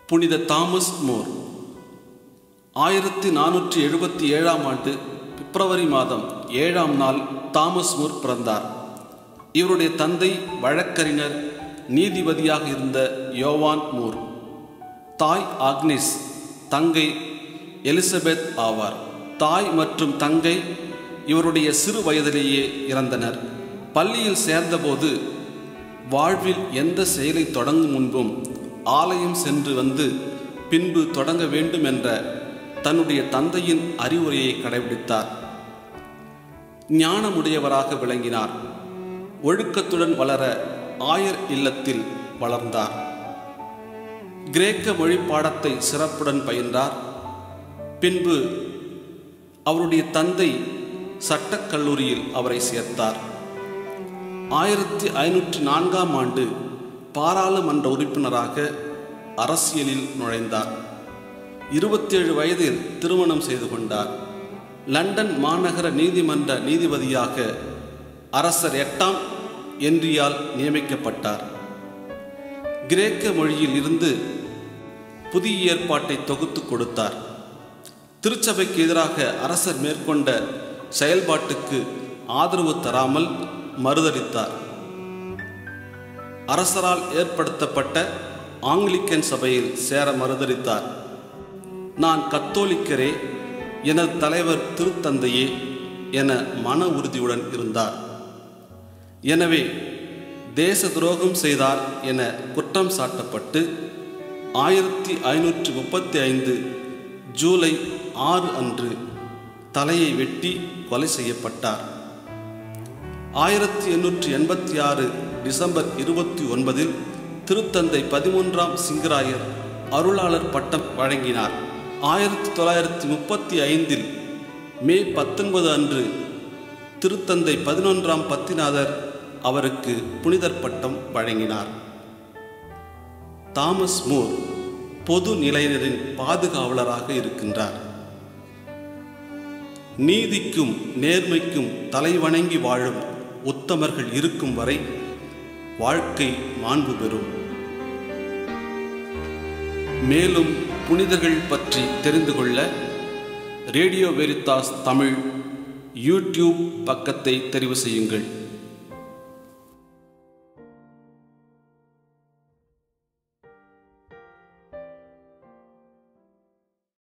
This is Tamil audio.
புனித தாமஸ் மோர் ஆயிரத்தி நானூற்றி எழுபத்தி ஏழாம் ஆண்டு பிப்ரவரி மாதம் ஏழாம் நாள் தாமஸ் மூர் பிறந்தார் இவருடைய தந்தை வழக்கறிஞர் நீதிபதியாக இருந்த யோவான் மூர் தாய் ஆக்னிஸ் தங்கை எலிசபெத் ஆவார் தாய் மற்றும் தங்கை இவருடைய சிறு வயதிலேயே இறந்தனர் பள்ளியில் சேர்ந்தபோது வாழ்வில் எந்த செயலை தொடங்கும் முன்பும் ஆலயம் சென்று வந்து பின்பு தொடங்க வேண்டும் என்ற தன்னுடைய தந்தையின் அறிவுரையை கடைபிடித்தார் ஞானமுடையவராக விளங்கினார் ஒழுக்கத்துடன் வளர ஆயர் இல்லத்தில் வளர்ந்தார் கிரேக்க மொழி பாடத்தை சிறப்புடன் பயின்றார் பின்பு அவருடைய தந்தை சட்டக் கல்லூரியில் அவரை சேர்த்தார் ஆயிரத்தி ஐநூற்றி நான்காம் ஆண்டு பாராளுமன்ற உறுப்பினராக அரசியலில் நுழைந்தார் இருபத்தேழு வயதில் திருமணம் செய்து கொண்டார் லண்டன் மாநகர நீதிமன்ற நீதிபதியாக அரசர் எட்டாம் என்றியால் நியமிக்கப்பட்டார் கிரேக்க மொழியில் இருந்து புதிய ஏற்பாட்டை தொகுத்து கொடுத்தார் திருச்சபைக்கு எதிராக அரசர் மேற்கொண்ட செயல்பாட்டுக்கு ஆதரவு தராமல் மறுதளித்தார் அரசரால் ஏற்படுத்தப்பட்ட ஆங்கிலிக்கன் சபையில் சேர மறுதளித்தார் நான் கத்தோலிக்கரே எனது தலைவர் திருத்தந்தையே என மன உறுதியுடன் இருந்தார் எனவே தேச துரோகம் செய்தார் என குற்றம் சாட்டப்பட்டு ஆயிரத்தி ஐநூற்றி முப்பத்தி ஐந்து ஜூலை ஆறு அன்று தலையை வெட்டி கொலை செய்யப்பட்டார் ஆயிரத்தி எண்ணூற்றி எண்பத்தி ஆறு டிசம்பர் இருபத்தி ஒன்பதில் திருத்தந்தை பதிமூன்றாம் சிங்கராயர் அருளாளர் பட்டம் வழங்கினார் ஆயிரத்தி தொள்ளாயிரத்தி முப்பத்தி ஐந்தில் மே பத்தொன்பது அன்று திருத்தந்தை பதினொன்றாம் பத்திநாதர் அவருக்கு புனிதர் பட்டம் வழங்கினார் தாமஸ் மூர் பொது நிலையினரின் பாதுகாவலராக இருக்கின்றார் நீதிக்கும் நேர்மைக்கும் தலைவணங்கி வாழும் உத்தமர்கள் இருக்கும் வரை வாழ்க்கை மாண்பு பெறும் மேலும் புனிதர்கள் பற்றி தெரிந்து கொள்ள ரேடியோ வெரித்தாஸ் தமிழ் யூடியூப் பக்கத்தை தெரிவு செய்யுங்கள்